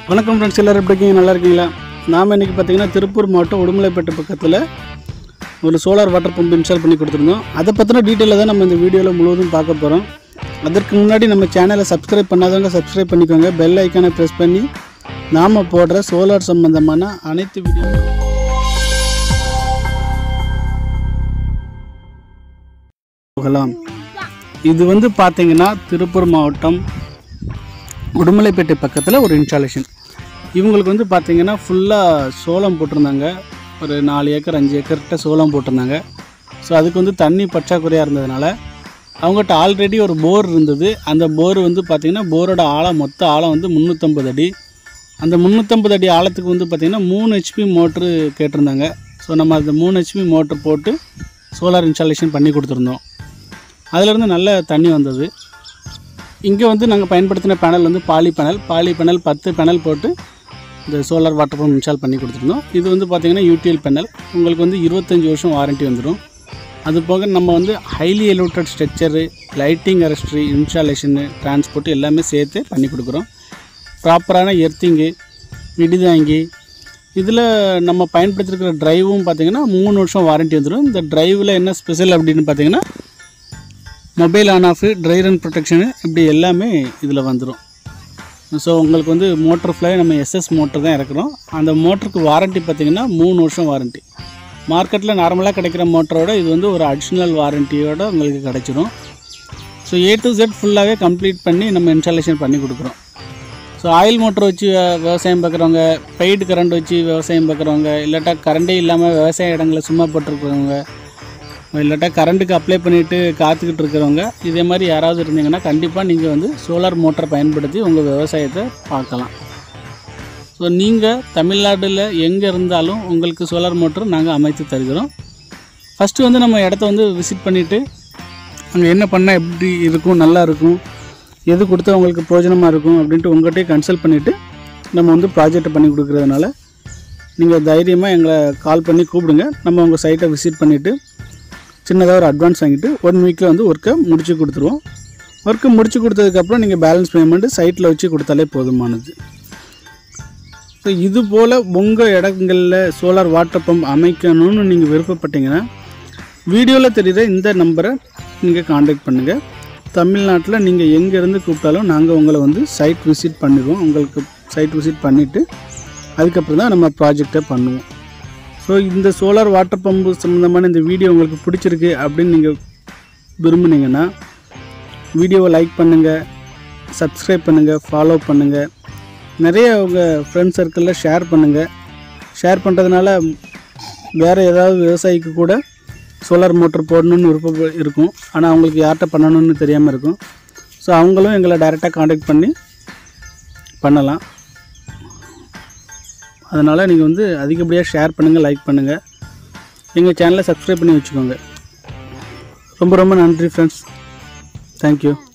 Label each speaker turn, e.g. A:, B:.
A: வணக்கம் ஃப்ரெண்ட்ஸ் எல்லோரும் எப்படி இருக்கீங்க நல்லா இருக்கீங்களா நாம் இன்றைக்கி பார்த்தீங்கன்னா திருப்பூர் மாவட்டம் உடுமலைப்பேட்டை பக்கத்தில் ஒரு சோலார் வாட்டர் பம்ப் இன்ஸ்டால் பண்ணி கொடுத்துருந்தோம் அதை பற்றின டீட்டெயிலை தான் நம்ம இந்த வீடியோவில் முழுவதும் பார்க்க போகிறோம் அதற்கு முன்னாடி நம்ம சேனலை சப்ஸ்கிரைப் பண்ணாதவங்க சப்ஸ்கிரைப் பண்ணிக்கோங்க பெல் ஐக்கானை ப்ரெஸ் பண்ணி நாம் போடுற சோலார் சம்பந்தமான அனைத்து வீடியோ போகலாம் இது வந்து பார்த்தீங்கன்னா திருப்பூர் மாவட்டம் உடுமலைப்பேட்டை பக்கத்தில் ஒரு இன்ஸ்டாலேஷன் இவங்களுக்கு வந்து பார்த்தீங்கன்னா ஃபுல்லாக சோளம் போட்டிருந்தாங்க ஒரு நாலு ஏக்கர் அஞ்சு ஏக்கர்கிட்ட சோளம் போட்டிருந்தாங்க ஸோ அதுக்கு வந்து தண்ணி பற்றாக்குறையாக இருந்ததுனால அவங்ககிட்ட ஆல்ரெடி ஒரு போர் இருந்தது அந்த போர் வந்து பார்த்திங்கன்னா போரோட ஆழம் மொத்த ஆழம் வந்து முந்நூற்றம்பது அடி அந்த முந்நூற்றம்பது அடி ஆழத்துக்கு வந்து பார்த்திங்கன்னா மூணு ஹெச்பி மோட்ரு கேட்டிருந்தாங்க ஸோ நம்ம அந்த மூணு ஹெச்பி மோட்ரு போட்டு சோலார் இன்ஸ்டாலேஷன் பண்ணி கொடுத்துருந்தோம் அதிலிருந்து நல்ல தண்ணி வந்தது இங்கே வந்து நாங்கள் பயன்படுத்தின பேனல் வந்து பாலி பேனல் பாலி பேனல் பத்து பேனல் போட்டு இந்த சோலார் வாட்டர் பம்ப் இன்ஸ்டால் பண்ணி கொடுத்துருந்தோம் இது வந்து பார்த்திங்கன்னா யூடிஎல் பேனல் உங்களுக்கு வந்து இருபத்தஞ்சி வருஷம் வாரண்ட்டி வந்துடும் அது போக நம்ம வந்து highly elevated structure lighting arrester installation transport எல்லாமே சேர்த்து பண்ணி கொடுக்குறோம் ப்ராப்பரான எர்த்திங்கு விடிதாங்கி இதில் நம்ம பயன்படுத்திருக்கிற ட்ரைவும் பார்த்திங்கன்னா மூணு வருஷம் வாரண்ட்டி வந்துடும் இந்த ட்ரைவில் என்ன ஸ்பெஷல் அப்படின்னு பார்த்தீங்கன்னா mobile on off dry run protection இப்படி எல்லாமே இதில் வந்துடும் ஸோ உங்களுக்கு வந்து மோட்டர் ஃப்ளை நம்ம எஸ்எஸ் மோட்டர் தான் இறக்குறோம் அந்த மோட்டருக்கு வாரண்ட்டி பார்த்திங்கன்னா மூணு வருஷம் வாரண்ட்டி மார்க்கெட்டில் நார்மலாக கிடைக்கிற மோட்டரோட இது வந்து ஒரு அடிஷ்னல் வாரண்ட்டியோட உங்களுக்கு கிடைச்சிரும் ஸோ ஏ டு Z ஃபுல்லாகவே கம்ப்ளீட் பண்ணி நம்ம இன்ஸ்டாலேஷன் பண்ணி கொடுக்குறோம் ஸோ ஆயில் மோட்டர் வச்சு வி- விவசாயம் பார்க்குறவங்க பெய்டு கரண்ட் வச்சு விவசாயம் பார்க்குறவங்க இல்லாட்டா கரண்டே இல்லாமல் விவசாய இடங்களை சும்மா போட்டிருக்கிறவங்க இல்லாட்டா கரண்ட்டுக்கு அப்ளை பண்ணிவிட்டு காத்துக்கிட்டு இருக்கிறவங்க இதே மாதிரி யாராவது இருந்தீங்கன்னா கண்டிப்பாக நீங்கள் வந்து சோலார் மோட்டரை பயன்படுத்தி உங்கள் விவசாயத்தை பார்க்கலாம் ஸோ நீங்கள் தமிழ்நாட்டில் எங்கே இருந்தாலும் உங்களுக்கு சோலார் மோட்டர் நாங்கள் அமைத்து தருகிறோம் ஃபஸ்ட்டு வந்து நம்ம இடத்த வந்து விசிட் பண்ணிவிட்டு அங்கே என்ன பண்ணால் எப்படி இருக்கும் நல்லா இருக்கும் எது கொடுத்தா உங்களுக்கு பிரயோஜனமாக இருக்கும் அப்படின்ட்டு உங்கள்கிட்டயே கன்சல்ட் பண்ணிவிட்டு நம்ம வந்து ப்ராஜெக்ட்டை பண்ணி கொடுக்குறதுனால நீங்கள் தைரியமாக எங்களை கால் பண்ணி கூப்பிடுங்க நம்ம உங்கள் சைட்டை விசிட் பண்ணிவிட்டு சின்னதாக ஒரு அட்வான்ஸ் வாங்கிட்டு ஒன் வீக்கில் வந்து ஒர்க்கை முடிச்சு கொடுத்துருவோம் ஒர்க்கு முடிச்சு கொடுத்ததுக்கப்புறம் நீங்கள் பேலன்ஸ் பேமெண்ட்டு சைட்டில் வச்சு கொடுத்தாலே போதுமானது ஸோ இது போல் உங்கள் இடங்களில் சோலார் வாட்டர் பம்ப் அமைக்கணும்னு நீங்கள் விருப்பப்பட்டீங்கன்னா வீடியோவில் தெரிகிற இந்த நம்பரை நீங்கள் காண்டாக்ட் பண்ணுங்கள் தமிழ்நாட்டில் நீங்கள் எங்கேருந்து கூப்பிட்டாலும் நாங்கள் உங்களை வந்து சைட் விசிட் பண்ணிடுவோம் உங்களுக்கு சைட் விசிட் பண்ணிவிட்டு அதுக்கப்புறம் தான் நம்ம ப்ராஜெக்டை பண்ணுவோம் ஸோ இந்த சோலார் வாட்டர் பம்பு சம்மந்தமான இந்த வீடியோ உங்களுக்கு பிடிச்சிருக்கு அப்படின்னு நீங்கள் விரும்புனீங்கன்னா வீடியோவை லைக் பண்ணுங்கள் சப்ஸ்கிரைப் பண்ணுங்கள் ஃபாலோ பண்ணுங்கள் நிறைய உங்கள் ஃப்ரெண்ட் சர்க்கிளில் ஷேர் பண்ணுங்கள் ஷேர் பண்ணுறதுனால வேறு ஏதாவது விவசாயிக்கு கூட சோலார் மோட்டர் போடணும்னு விருப்பம் இருக்கும் ஆனால் அவங்களுக்கு யார்கிட்ட பண்ணணும்னு தெரியாமல் இருக்கும் ஸோ அவங்களும் எங்களை டைரெக்டாக காண்டாக்ட் பண்ணி பண்ணலாம் அதனால் நீங்கள் வந்து அதிகப்படியாக ஷேர் பண்ணுங்கள் லைக் பண்ணுங்கள் எங்கள் சேனலை சப்ஸ்கிரைப் பண்ணி வச்சுக்கோங்க ரொம்ப ரொம்ப நன்றி ஃப்ரெண்ட்ஸ் தேங்க்யூ